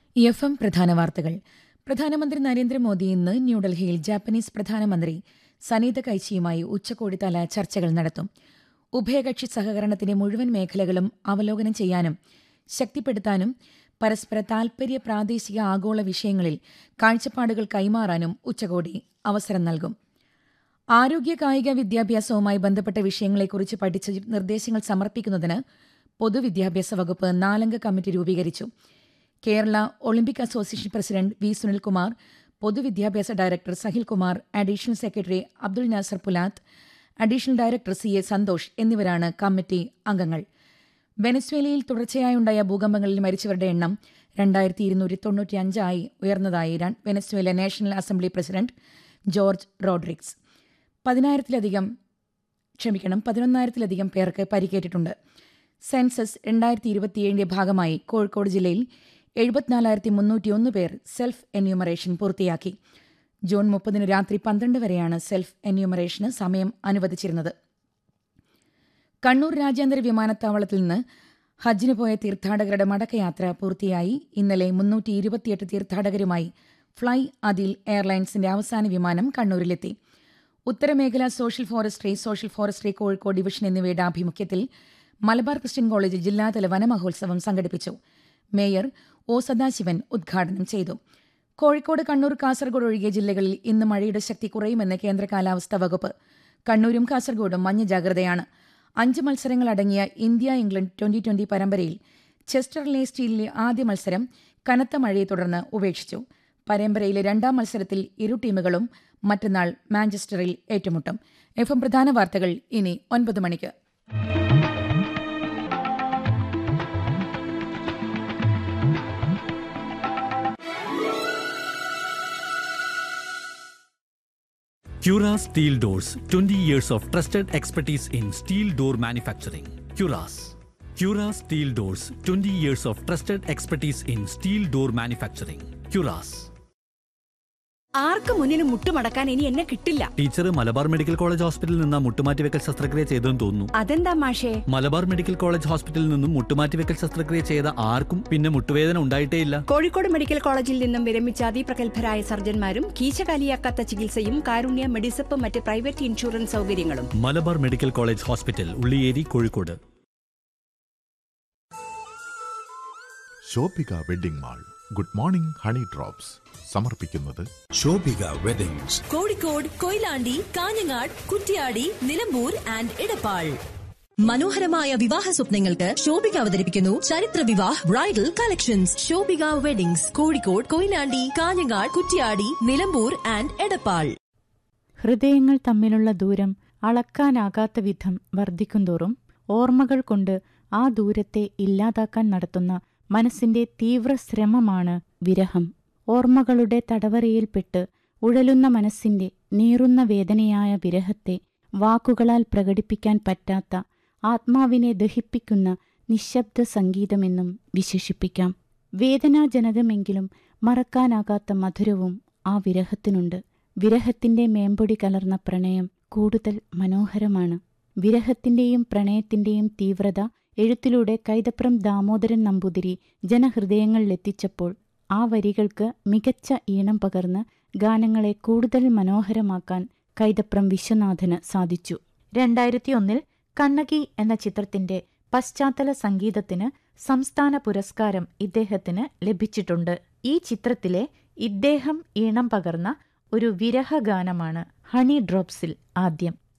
F M പ്രധാന വാർത്തകൾ പ്രധാനമന്ത്രി നരേന്ദ്രമോദി ഇന്ന് ന്യൂഡൽഹിയിൽ ജാപ്പനീസ് പ്രധാനമന്ത്രി സനീത കൈച്ചിയുമായി ഉച്ചകോടിതല ചർച്ചകൾ നടത്തും ഉഭയകക്ഷി സഹകരണത്തിന്റെ മുഴുവൻ മേഖലകളും അവലോകനം ചെയ്യാനും ശക്തിപ്പെടുത്താനും പരസ്പര താൽപര്യ പ്രാദേശിക ആഗോള വിഷയങ്ങളിൽ കാഴ്ചപ്പാടുകൾ കൈമാറാനും ഉച്ചകോടി അവസരം നൽകും ആരോഗ്യ കായിക വിദ്യാഭ്യാസവുമായി ബന്ധപ്പെട്ട വിഷയങ്ങളെക്കുറിച്ച് പഠിച്ച് നിർദ്ദേശങ്ങൾ സമർപ്പിക്കുന്നതിന് പൊതുവിദ്യാഭ്യാസ വകുപ്പ് നാലംഗ കമ്മിറ്റി രൂപീകരിച്ചു Kerala Olympic association president V Sunilkumar പൊതുവിദ്യാഭ്യാസ director Sahil Kumar additional secretary Abdul Nasser Pulath additional director C A Santhosh എന്നിവരാണ് കമ്മിറ്റി അംഗങ്ങൾ വെനസ്വേലയിൽ തുടർച്ചയായുണ്ടായ ഭൂകമ്പങ്ങളിൽ മരിച്ചവരുടെ എണ്ണം രണ്ടായിരത്തി ഇരുന്നൂറ്റി തൊണ്ണൂറ്റിയഞ്ചായി ഉയർന്നതായി ര- Venezuela national assembly president Jorge Rodriguez പതിനായിരത്തിലധികം ക്ഷമിക്കണം പതിനൊന്നായിരത്തിലധികം പേർക്ക് പരിക്കേറ്റിട്ടുണ്ട് സെൻസസ് രണ്ടായിരത്തി ഇരുപത്തിയേഴിന്റെ ഭാഗമായി കോഴിക്കോട് ജില്ലയിൽ എഴുപത്തിനാലായിരത്തി മുന്നൂറ്റിയൊന്ന് പേർ സെൽഫ് എന്യൂമറേഷൻ പൂർത്തിയാക്കി ജൂൺ മുപ്പതിന് രാത്രി പന്ത്രണ്ട് വരെയാണ് സെൽഫ് എന്യൂമറേഷന് സമയം അനുവദിച്ചിരുന്നത് കണ്ണൂർ രാജ്യാന്തര വിമാനത്താവളത്തിൽ നിന്ന് ഹജ്ജിന് പോയ തീർത്ഥാടകരുടെ മടക്കയാത്ര പൂർത്തിയായി ഇന്നലെ മുന്നൂറ്റി ഇരുപത്തിയെട്ട് തീർത്ഥാടകരുമായി ഫ്ളൈ അദിൽ എയർലൈൻസിന്റെ അവസാന വിമാനം കണ്ണൂരിലെത്തി ഉത്തരമേഖല social forestry social forestry Kozhikode division എന്നിവയുടെ ആഭിമുഖ്യത്തിൽ മലബാർ ക്രിസ്ത്യൻ കോളേജിൽ ജില്ലാതല വനമഹോത്സവം സംഘടിപ്പിച്ചു മേയർ ഒ സദാശിവൻ ഉദ്ഘാടനം ചെയ്തു കോഴിക്കോട് കണ്ണൂർ കാസർഗോഡ് ഒഴികെ ജില്ലകളിൽ ഇന്ന് മഴയുടെ ശക്തി കുറയുമെന്ന് കേന്ദ്ര കാലാവസ്ഥാ വകുപ്പ് കണ്ണൂരും കാസർഗോഡും മഞ്ഞ ജാഗ്രതയാണ് അഞ്ച് മത്സരങ്ങളടങ്ങിയ ഇന്ത്യ ഇംഗ്ലണ്ട് ട്വന്റി ട്വന്റി പരമ്പരയിൽ ചെസ്റ്റർലെ സ്റ്റീലിലെ ആദ്യ മത്സരം കനത്ത മഴയെ തുടർന്ന് ഉപേക്ഷിച്ചു പരമ്പരയിലെ രണ്ടാം മത്സരത്തിൽ ഇരു ടീമുകളും മറ്റന്നാൾ മാഞ്ചസ്റ്ററിൽ ഏറ്റുമുട്ടും എഫ് എം പ്രധാന വാർത്തകൾ ഇനി ഒൻപത് മണിക്ക് Cura Steel Doors 20 years of trusted expertise in steel door manufacturing. Curas. Cura Steel Doors 20 years of trusted expertise in steel door manufacturing. Curas. ആർക്ക് മുന്നിന് മുട്ടുമടക്കാൻ ഇനി എന്നെ കിട്ടില്ല ടീച്ചർ മലബാർ മെഡിക്കൽ കോളേജ് ഹോസ്പിറ്റലിൽ നിന്ന് മുട്ടുമാറ്റിവെക്കൽ ശസ്ത്രക്രിയ ചെയ്തെന്ന് തോന്നുന്നു അതെന്താ മാഷേ മലബാർ മെഡിക്കൽ കോളേജ് ഹോസ്പിറ്റലിൽ നിന്നും മുട്ടുമാറ്റിവെക്കൽ ശസ്ത്രക്രിയ ചെയ്ത ആർക്കും പിന്നെ മുട്ടുവേദന ഉണ്ടായിട്ടേയില്ല കോഴിക്കോട് മെഡിക്കൽ കോളേജിൽ നിന്നും വിരമിച്ച അതിപ്രഗത്ഭരായ സർജന്മാരും കീശകാലിയാക്കാത്ത ചികിത്സയും കാരുണ്യ മെഡിസപ്പ് മറ്റ് പ്രൈവറ്റ് ഇൻഷുറൻസ് സൗകര്യങ്ങളും Malabar medical college hospital Ulliyeri Kozhikode Shobhika wedding mall good morning honey drops സമർപ്പിക്കുന്നത് ശോഭിക വെഡിങ്സ് കോഴിക്കോട് കൊയിലാണ്ടി കാഞ്ഞങ്ങാട് കുറ്റ്യാടി നിലമ്പൂർ ആൻഡ് ഇടപ്പാൾ മനോഹരമായ വിവാഹ സ്വപ്നങ്ങൾക്ക് ശോഭിക അവതരിപ്പിക്കുന്നു ചരിത്ര Vivah bridal collections Shobhika weddings Kozhikode Koyilandy Kanhangad Kuttiady Nilambur and Edappal ഹൃദയങ്ങൾ തമ്മിലുള്ള ദൂരം അളക്കാനാകാത്ത വിധം വർദ്ധിക്കുന്തോറും ഓർമ്മകൾ കൊണ്ട് ആ ദൂരത്തെ ഇല്ലാതാക്കാൻ നടത്തുന്ന മനസ്സിന്റെ തീവ്ര ശ്രമമാണ് വിരഹം ഓർമ്മകളുടെ തടവറയിൽപ്പെട്ട് ഉഴലുന്ന മനസ്സിന്റെ നീറുന്ന വേദനയായ വിരഹത്തെ വാക്കുകളാൽ പ്രകടിപ്പിക്കാൻ പറ്റാത്ത ആത്മാവിനെ ദഹിപ്പിക്കുന്ന നിശബ്ദ സംഗീതമെന്നും വിശേഷിപ്പിക്കാം വേദനാജനകമെങ്കിലും മറക്കാനാകാത്ത മധുരവും ആ വിരഹത്തിനുണ്ട് വിരഹത്തിന്റെ മേമ്പൊടി കലർന്ന പ്രണയം കൂടുതൽ മനോഹരമാണ് വിരഹത്തിന്റെയും പ്രണയത്തിന്റെയും തീവ്രത എഴുത്തിലൂടെ കൈതപ്രം ദാമോദരൻ നമ്പൂതിരി ജനഹൃദയങ്ങളിലെത്തിച്ചപ്പോൾ ആ വരികൾക്ക് മികച്ച ഈണം പകർന്ന് ഗാനങ്ങളെ കൂടുതൽ മനോഹരമാക്കാൻ കൈതപ്രം വിശ്വനാഥന് സാധിച്ചു രണ്ടായിരത്തി ഒന്നിൽ കണ്ണകി എന്ന ചിത്രത്തിന്റെ പശ്ചാത്തല സംഗീതത്തിന് സംസ്ഥാന പുരസ്കാരം ഇദ്ദേഹത്തിന് ലഭിച്ചിട്ടുണ്ട് ഈ ചിത്രത്തിലെ ഇദ്ദേഹം ഈണം പകർന്ന ഒരു വിരഹഗാനമാണ് ഹണി ഡ്രോപ്സിൽ ആദ്യം